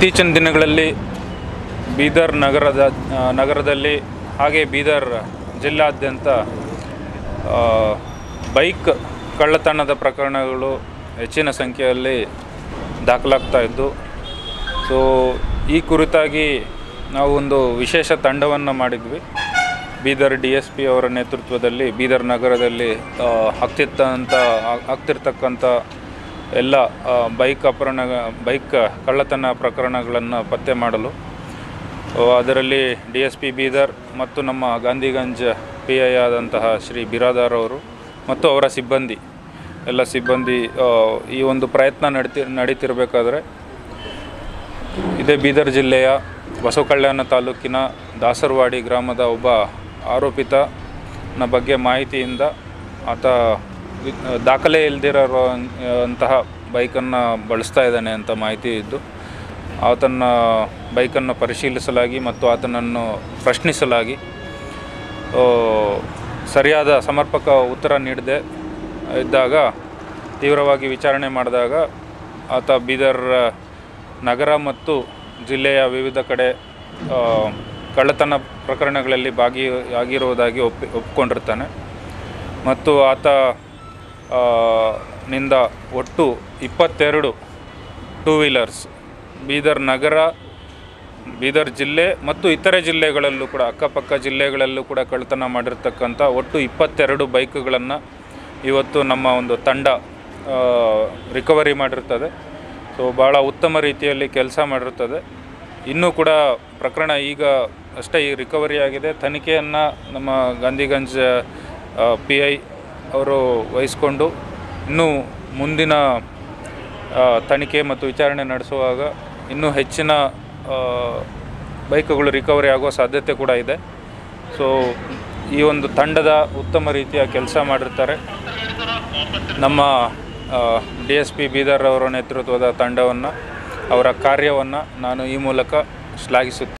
ಇತ್ತೀಚಿನ ದಿನಗಳಲ್ಲಿ ಬೀದರ್ ನಗರದ ಆ, ನಗರದಲ್ಲಿ ಹಾಗೆ ಬೀದರ್ ಜಿಲ್ಲಾದ್ಯಂತ ಆ, ಬೈಕ್ ಕಳ್ಳತನದ ಪ್ರಕರಣಗಳು ಹೆಚ್ಚಿನ ಸಂಖ್ಯೆಯಲ್ಲಿ ದಾಖಲಾಗ್ತಾ ಇದ್ದು ಸೊ ಈ ಕುರಿತಾಗಿ ನಾವು ಒಂದು ವಿಶೇಷ ತಂಡವನ್ನು ಮಾಡಿದ್ವಿ ಬೀದರ್ ಡಿ ಎಸ್ ಪಿ ಅವರ ನೇತೃತ್ವದಲ್ಲಿ ಬೀದರ್ ನಗರದಲ್ಲಿ ಆ, ಆಗ್ತಿತ್ತಂಥ ಆಗ್- ಆಗ್ತಿರ್ತಕ್ಕಂಥ ಎಲ್ಲ ಆ, ಬೈಕ್ ಅಪಹರಣ ಬೈಕ್ ಕಳ್ಳತನ ಪ್ರಕರಣಗಳನ್ನು ಪತ್ತೆ ಮಾಡಲು ಆ, ಅದರಲ್ಲಿ ಡಿ ಎಸ್ ಪಿ ಬೀದರ್ ಮತ್ತು ನಮ್ಮ ಗಾಂಧಿಗಂಜ್ ಪಿ ಐ ಆದಂತಹ ಶ್ರೀ ಬಿರಾದಾರ್ ಅವರು ಮತ್ತು ಅವರ ಸಿಬ್ಬಂದಿ ಎಲ್ಲ ಸಿಬ್ಬಂದಿ ಆ, ಈ ಒಂದು ಪ್ರಯತ್ನ ನಡೀತಿ ನಡೀತಿರಬೇಕಾದ್ರೆ ಇದೇ ಬೀದರ್ ಜಿಲ್ಲೆಯ ಬಸವಕಲ್ಯಾಣ ತಾಲೂಕಿನ ದಾಸರವಾಡಿ ಗ್ರಾಮದ ಒಬ್ಬ ಆರೋಪಿತನ ಬಗ್ಗೆ ಮಾಹಿತಿಯಿಂದ ಆತ ವಿ- ದಾಖಲೆ ಇಲ್ದಿರೋ ಅಂತಹ ಬೈಕನ್ನು ಬಳಸ್ತಾ ಇದ್ದಾನೆ ಅಂತ ಮಾಹಿತಿ ಇದ್ದು ಆತನ ಬೈಕನ್ನು ಪರಿಶೀಲಿಸಲಾಗಿ ಮತ್ತು ಆತನನ್ನು ಪ್ರಶ್ನಿಸಲಾಗಿ ಆ, ಸರಿಯಾದ ಸಮರ್ಪಕ ಉತ್ತರ ನೀಡದೆ ಇದ್ದಾಗ ತೀವ್ರವಾಗಿ ವಿಚಾರಣೆ ಮಾಡಿದಾಗ ಆತ ಬೀದರ್ ನಗರ ಮತ್ತು ಜಿಲ್ಲೆಯ ವಿವಿಧ ಕಡೆ ಆ, ಕಳ್ಳತನ ಪ್ರಕರಣಗಳಲ್ಲಿ ಭಾಗಿ ಆಗಿರುವುದಾಗಿ ಒಪ್ಪಿ ಒಪ್ಕೊಂಡಿರ್ತಾನೆ ಮತ್ತು ಆತ ಆ, ನಿಂದ ಒಟ್ಟು ಇಪ್ಪತ್ತೆರಡು ಟೂ ವೀಲರ್ಸ್ ಬೀದರ್ ನಗರ ಬೀದರ್ ಜಿಲ್ಲೆ ಮತ್ತು ಇತರೆ ಜಿಲ್ಲೆಗಳಲ್ಲೂ ಕೂಡ ಅಕ್ಕಪಕ್ಕ ಜಿಲ್ಲೆಗಳಲ್ಲೂ ಕೂಡ ಕಳ್ಳತನ ಮಾಡಿರ್ತಕ್ಕಂಥ ಒಟ್ಟು ಇಪ್ಪತ್ತೆರಡು ಬೈಕ್ಗಳನ್ನು ಇವತ್ತು ನಮ್ಮ ಒಂದು ತಂಡ ರಿಕವರಿ ಮಾಡಿರ್ತದೆ ಸೊ ಭಾಳ ಉತ್ತಮ ರೀತಿಯಲ್ಲಿ ಕೆಲಸ ಮಾಡಿರ್ತದೆ ಇನ್ನೂ ಕೂಡ ಪ್ರಕರಣ ಈಗ ಅಷ್ಟೇ ಈ ರಿಕವರಿ ಆಗಿದೆ ತನಿಖೆಯನ್ನು ನಮ್ಮ ಗಾಂಧಿಗಂಜ್ ಪಿ ಐ ಅವರು ವಹಿಸ್ಕೊಂಡು ಇನ್ನೂ ಮುಂದಿನ ಆ, ತನಿಖೆ ಮತ್ತು ವಿಚಾರಣೆ ನಡೆಸುವಾಗ ಇನ್ನೂ ಹೆಚ್ಚಿನ ಆ, ಬೈಕುಗಳು ರಿಕವರಿ ಆಗುವ ಸಾಧ್ಯತೆ ಕೂಡ ಇದೆ ಸೊ ಈ ಒಂದು ತಂಡದ ಉತ್ತಮ ರೀತಿಯ ಕೆಲಸ ಮಾಡಿರ್ತಾರೆ ನಮ್ಮ ಡಿ ಎಸ್ ಪಿ ಬೀದರ್ ಅವರ ನೇತೃತ್ವದ ತಂಡವನ್ನು ಅವರ ಕಾರ್ಯವನ್ನು ನಾನು ಈ ಮೂಲಕ ಶ್ಲಾಘಿಸುತ್ತೇನೆ